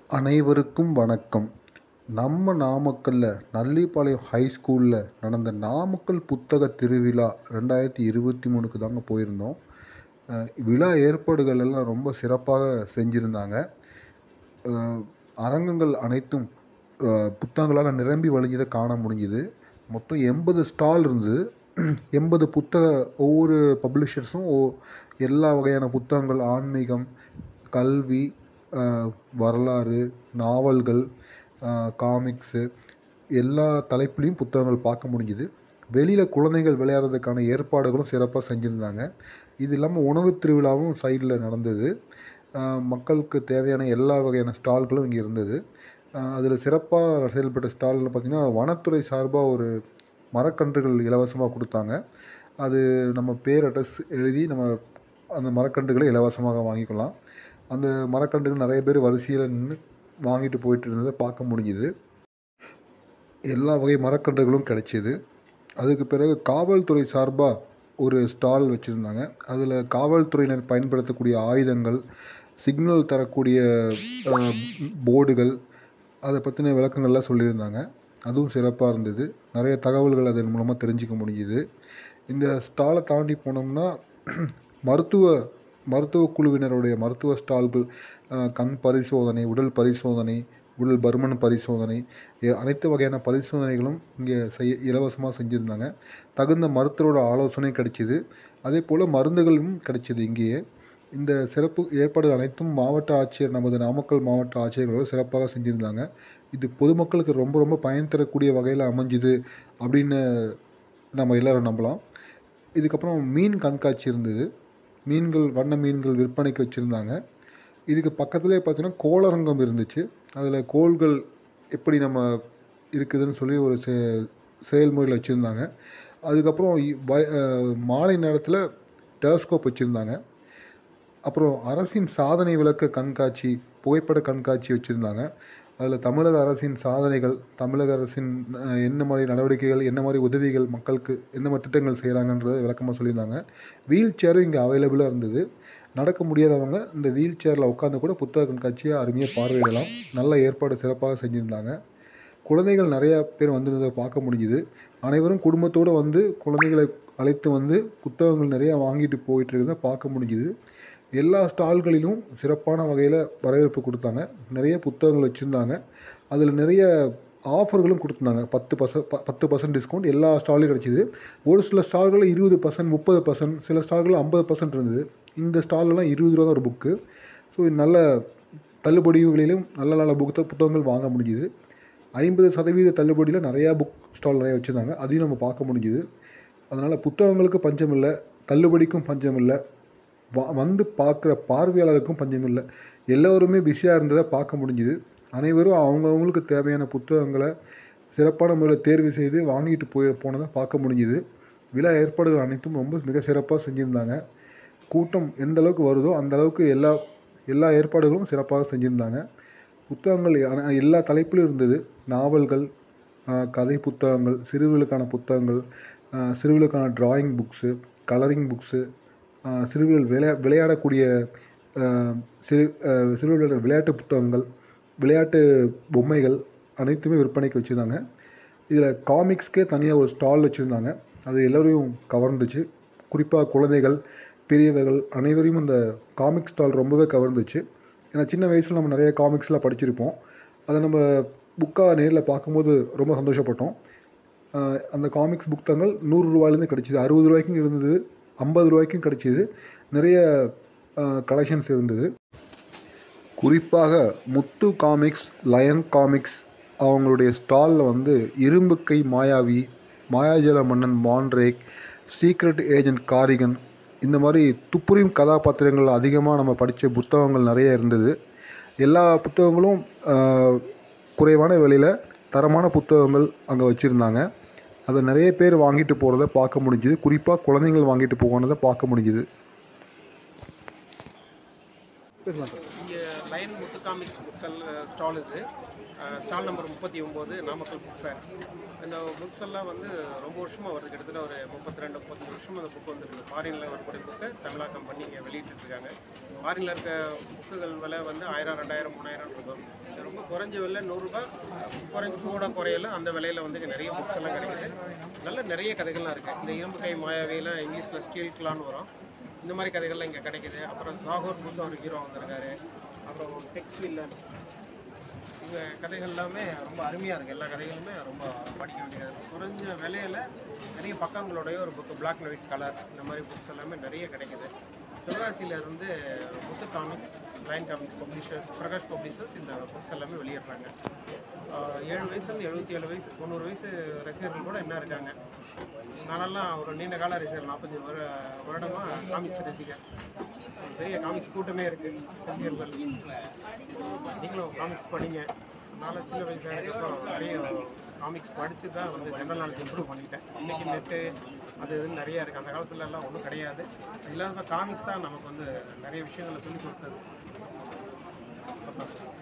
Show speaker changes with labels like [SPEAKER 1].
[SPEAKER 1] அனைவருக்கும் வணக்கம் நம்ம நாமக்கல்ல நல்லிப்பாளையம் ஹை ஸ்கூலில் நடந்த நாமக்கல் புத்தக திருவிழா ரெண்டாயிரத்தி இருபத்தி மூணுக்கு தாங்க போயிருந்தோம் அஹ் விழா ஏற்பாடுகள் எல்லாம் ரொம்ப சிறப்பாக செஞ்சுருந்தாங்க அஹ் அரங்கங்கள் அனைத்தும் அஹ் புத்தகங்களால் நிரம்பி வழிஞ்சதை காண முடிஞ்சுது மொத்தம் எண்பது ஸ்டால் இருந்தது எண்பது புத்தக ஒவ்வொரு பப்ளிஷர்ஸும் ஓ எல்லா வகையான புத்தகங்கள் ஆன்மீகம் கல்வி அஹ் வரலாறு நாவல்கள் காமிக்ஸு எல்லா தலைப்புலேயும் புத்தகங்கள் பார்க்க முடிஞ்சுது வெளியில் குழந்தைகள் விளையாடுறதுக்கான ஏற்பாடுகளும் சிறப்பாக செஞ்சுருந்தாங்க இது இல்லாமல் உணவு திருவிழாவும் சைடில் நடந்தது அஹ் மக்களுக்கு தேவையான எல்லா வகையான ஸ்டால்களும் இங்கே இருந்தது அதில் சிறப்பாக செயல்பட்ட ஸ்டாலில் பார்த்திங்கன்னா வனத்துறை சார்பாக ஒரு மரக்கன்றுகள் இலவசமாக கொடுத்தாங்க அது நம்ம பேர் அட்ரஸ் எழுதி நம்ம அந்த மரக்கன்றுகளை இலவசமாக வாங்கிக்கலாம் அந்த மரக்கன்றுகள் நிறைய பேர் வரிசையில் நின்று வாங்கிட்டு போயிட்டு இருந்ததை பார்க்க முடிஞ்சுது எல்லா வகை மரக்கன்றுகளும் கிடைச்சிது அதுக்கு பிறகு காவல்துறை சார்பாக ஒரு ஸ்டால் வச்சுருந்தாங்க அதில் காவல்துறையினர் பயன்படுத்தக்கூடிய ஆயுதங்கள் சிக்னல் தரக்கூடிய அஹ், போர்டுகள் அதை பற்றின விளக்கங்கள்லாம் சொல்லியிருந்தாங்க அதுவும் சிறப்பாக இருந்தது நிறைய தகவல்கள் அதன் மூலமாக தெரிஞ்சுக்க முடிஞ்சுது இந்த ஸ்டாலை தாண்டி போனோம்னா மருத்துவ மருத்துவ குழுவினருடைய மருத்துவ ஸ்டால்கள் அஹ், கண் பரிசோதனை உடல் பரிசோதனை உடல் பருமன் பரிசோதனை எ- அனைத்து வகையான பரிசோதனைகளும் இங்கே செய்ய இலவசமாக செஞ்சுருந்தாங்க தகுந்த மருத்துவரோட ஆலோசனை கிடைச்சிது அதே போல் மருந்துகளும் கிடைச்சிது இங்கேயே இந்த சிறப்பு ஏற்பாடுகள் அனைத்தும் மாவட்ட ஆட்சியர் நமது நாமக்கல் மாவட்ட ஆட்சியர்களோடு சிறப்பாக செஞ்சுருந்தாங்க இது பொதுமக்களுக்கு ரொம்ப ரொம்ப பயன் தரக்கூடிய வகையில் அமைஞ்சுது அப்படின்னு நம்ம எல்லாரும் நம்பலாம் இதுக்கப்புறம் மீன் கண்காட்சி இருந்தது மீன்கள் வண்ண மீன்கள் விற்பனைக்கு வச்சுருந்தாங்க இதுக்கு பக்கத்துலேயே பார்த்தீங்கன்னா கோளரங்கம் இருந்துச்சு அதில் கோள்கள் எப்படி நம்ம இருக்குதுன்னு சொல்லி ஒரு செ செயல்முறையில் வச்சுருந்தாங்க அதுக்கப்புறம் இ- வய- அஹ் மாலை நேரத்தில் டெலஸ்கோப் வச்சுருந்தாங்க அப்புறம் அரசின் சாதனை விளக்க கண்காட்சி புகைப்பட கண்காட்சி வச்சுருந்தாங்க அதில் தமிழக அரசின் சாதனைகள் தமிழக அரசின் அஹ், என்ன மாதிரி நடவடிக்கைகள் என்ன மாதிரி உதவிகள் மக்களுக்கு எந்த மாதிரி திட்டங்கள் செய்கிறாங்கன்றதை விளக்கமாக சொல்லியிருந்தாங்க வீல் சேரும் இங்கே அவைலபிளாக இருந்தது நடக்க முடியாதவங்க இந்த வீல் சேரில் உட்காந்து கூட புத்தக கண்காட்சியை அருமையாக பார்வையிடலாம் நல்ல ஏற்பாடு சிறப்பாக செஞ்சுருந்தாங்க குழந்தைகள் நிறையா பேர் வந்திருந்ததை பார்க்க முடிஞ்சுது அனைவரும் குடும்பத்தோடு வந்து குழந்தைகளை அழைத்து வந்து புத்தகங்கள் நிறையா வாங்கிட்டு போயிட்டு இருக்கிறத பார்க்க முடிஞ்சுது எல்லா ஸ்டால்களிலும் சிறப்பான வகையில் வரவேற்பு கொடுத்தாங்க நிறைய புத்தகங்கள் வச்சுருந்தாங்க அதில் நிறைய ஆஃபர்களும் கொடுத்துருந்தாங்க பத்து பர்சன்ட் பத்து பர்சன்ட் டிஸ்கவுண்ட் எல்லா ஸ்டால்லையும் கிடச்சிது ஒரு சில ஸ்டால்களில் இருபது பர்சன்ட் முப்பது பர்சன்ட் சில ஸ்டால்களில் ஐம்பது பர்சன்ட் இருந்தது இந்த ஸ்டால்லலாம் இருபது ரூபா தான் ஒரு புக்கு ஸோ நல்ல தள்ளுபடி விலையிலும் நல்ல நல்ல புக் புத்தகங்கள் வாங்க முடிஞ்சுது ஐம்பது சதவீத தள்ளுபடியில் நிறையா புக் ஸ்டால் நிறைய வச்சுருந்தாங்க அதையும் நம்ம பார்க்க முடிஞ்சுது அதனால் புத்தகங்களுக்கு பஞ்சம் இல்லை தள்ளுபடிக்கும் பஞ்சம் இல்லை வ வந்து பார்க்குற பார்வையாளருக்கும் பஞ்சம் இல்லை எல்லோருமே பிஸியாக இருந்ததை பார்க்க முடிஞ்சுது அனைவரும் அவங்கவுங்களுக்கு தேவையான புத்தகங்களை சிறப்பான முறையில் தேர்வு செய்து வாங்கிட்டு போய் போனதை பார்க்க முடிஞ்சுது விழா ஏற்பாடுகள் அனைத்தும் ரொம்ப மிக சிறப்பாக செஞ்சுருந்தாங்க கூட்டம் எந்த அளவுக்கு வருதோ அந்த அளவுக்கு எல்லா எல்லா ஏற்பாடுகளும் சிறப்பாக செஞ்சுருந்தாங்க புத்தகங்கள் அன- எல்லா தலைப்பிலும் இருந்தது நாவல்கள் ஆஹ், கதை புத்தகங்கள் சிறுவர்களுக்கான புத்தகங்கள் ஆஹ், சிறுவர்களுக்கான டிராயிங் புக்ஸு கலரிங் புக்ஸு சிறுவர்கள் விளையா விளையாடக்கூடிய ஆஹ், சிறு ஆஹ், சிறுவர்கள் விளையாட்டு புத்தகங்கள் விளையாட்டு பொம்மைகள் அனைத்துமே விற்பனைக்கு வச்சுருந்தாங்க இதில் காமிக்ஸ்க்கே தனியாக ஒரு ஸ்டால் வச்சுருந்தாங்க அது எல்லோரையும் கவர்ந்துச்சு குறிப்பாக குழந்தைகள் பெரியவர்கள் அனைவரையும் அந்த காமிக் ஸ்டால் ரொம்பவே கவர்ந்துச்சு ஏன்னா சின்ன வயசில் நம்ம நிறைய காமிக்ஸ்லாம் படிச்சிருப்போம் அதை நம்ம புக்காக நேரில் பார்க்கும்போது ரொம்ப சந்தோஷப்பட்டோம் ஆஹ் அந்த காமிக்ஸ் புத்தகங்கள் நூறு ரூபாயிலேருந்து கிடச்சிது அறுபது ரூபாய்க்கும் இருந்தது ஐம்பது ரூபாய்க்கும் கிடச்சிது நிறைய கலெக்ஷன்ஸ் இருந்தது குறிப்பாக முத்து காமிக்ஸ் லயன் காமிக்ஸ் அவங்களுடைய ஸ்டாலில் வந்து இரும்பு கை மாயாவி மாயாஜல மன்னன் மான்ரேக் சீக்ரெட் ஏஜென்ட் காரிகன் இந்த மாதிரி துப்புரியும் கதாபாத்திரங்கள் அதிகமாக நம்ம படித்த புத்தகங்கள் நிறைய இருந்தது எல்லா புத்தகங்களும் ஆஹ், குறைவான விலையில் தரமான புத்தகங்கள் அங்கே வச்சுருந்தாங்க அதை நிறைய பேர் வாங்கிட்டு போகிறத பார்க்க முடிஞ்சுது குறிப்பாக குழந்தைங்கள் வாங்கிட்டு போனதை பார்க்க முடிஞ்சுது
[SPEAKER 2] இங்கே lion Muthu comics book sell stall இது ஸ்டால் நம்பர் முப்பத்தி ஒம்பது நாமக்கல் புக் ஃபேர் இந்த புக்ஸ் எல்லாம் வந்து ரொம்ப வருஷமாக வருது கிட்டத்தட்ட ஒரு முப்பத்தி ரெண்டு முப்பத்தஞ்சு வருஷமாக அந்த புக் வந்துருக்கு ஃபாரினில் வரக்கூடிய புக்கை தமிழாக்கம் பண்ணி இங்கே வெளியிட்டுருக்காங்க ஃபாரினில் இருக்க புக்குகள் விலை வந்து ஆயிரம் ரெண்டாயிரம் மூணாயிரம் இருக்கும் இது ரொம்ப குறைஞ்ச விலை நூறுரூபா குறைஞ்ச கூட குறையல அந்த விலையில் வந்து இங்கே நிறைய புக்ஸ் எல்லாம் கிடைக்குது நல்ல நிறைய கதைகள்லாம் இருக்குது இந்த இரும்பு கை மாயாவிலாம் இங்கிலீஷில் ஸ்டீல் கிளான்னு வரும் இந்த மாதிரி கதைகள்லாம் இங்கே கிடைக்குது அப்புறம் சாகோர் புதுசாக ஒரு ஹீரோ வந்திருக்காரு அப்புறம் டெக்ஸ் வில்லன் இந்த கதைகள் எல்லாமே ரொம்ப அருமையாக இருக்குது எல்லா கதைகளுமே ரொம்ப படிக்க வேண்டியது குறைஞ்ச விலையில் நிறைய பக்கங்களோடைய ஒரு book black and white colour இந்த மாதிரி புக்ஸ் எல்லாமே நிறைய கிடைக்குது சிவராசியில இருந்து Muthu comics lion comics publishers Prakash publishers இந்த புக்ஸ் எல்லாமே வெளியிடுறாங்க ஆஹ் ஏழு வயசுலேருந்து எழுபத்தி ஏழு வயசு தொண்ணூறு வயசு ரசிகர்கள் கூட என்ன இருக்காங்க நானெல்லாம் ஒரு நீண்ட கால ரசிகர் நாற்பத்தஞ்சு வரு வருடமாக காமிக்ஸ் ரசிகர் ஒரு பெரிய காமிக்ஸ் கூட்டமே இருக்குது ரசிகர்கள் நீங்களும் காமிக்ஸ் படிங்க நான் சின்ன வயசுல அதுக்கப்புறம் நிறைய காமிக்ஸ் படித்து தான் வந்து ஜென்ரல் நாலேஜ் இம்ப்ரூவ் பண்ணிட்டேன் இன்றைக்கி நெட்டு அது இதுன்னு நிறைய இருக்குது அந்த காலத்துல எல்லாம் ஒன்றும் கிடையாது இல்லாத காமிக்ஸ் தான் நமக்கு வந்து நிறைய விஷயங்களை சொல்லி கொடுத்தது ரொம்ப சந்தோஷம்